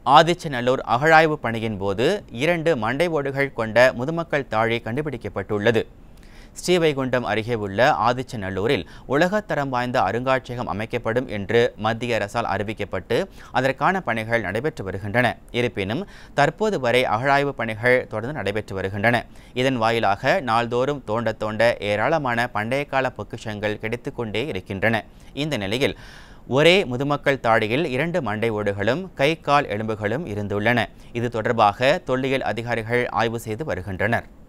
ஆதிச்சநல்லூர் அகழாய்வு பணியின் போது இரண்டு மண்டை ஓடுகள் கொண்ட முதுமக்கள் தாழி கண்டுபிடிக்கப்பட்டுள்ளது ஸ்ரீவைகுண்டம் அருகே உள்ள ஆதிச்சநல்லூரில் உலகத்தரம் வாய்ந்த அருங்காட்சியகம் அமைக்கப்படும் என்று மத்திய அரசால் அறிவிக்கப்பட்டு அதற்கான பணிகள் நடைபெற்று வருகின்றன இருப்பினும் தற்போது வரை அகழாய்வு பணிகள் தொடர்ந்து நடைபெற்று வருகின்றன இதன் வாயிலாக நாள்தோறும் தோண்ட தோண்ட ஏராளமான பண்டைய கால பொக்கிஷங்கள் கிடைத்துக்கொண்டே இருக்கின்றன இந்த நிலையில் ஒரே முதுமக்கள் தாடியில் இரண்டு மண்டை ஓடுகளும் கை கால் எலும்புகளும் இருந்துள்ளன இது தொடர்பாக தொல்லியல் அதிகாரிகள் ஆய்வு செய்து வருகின்றனர்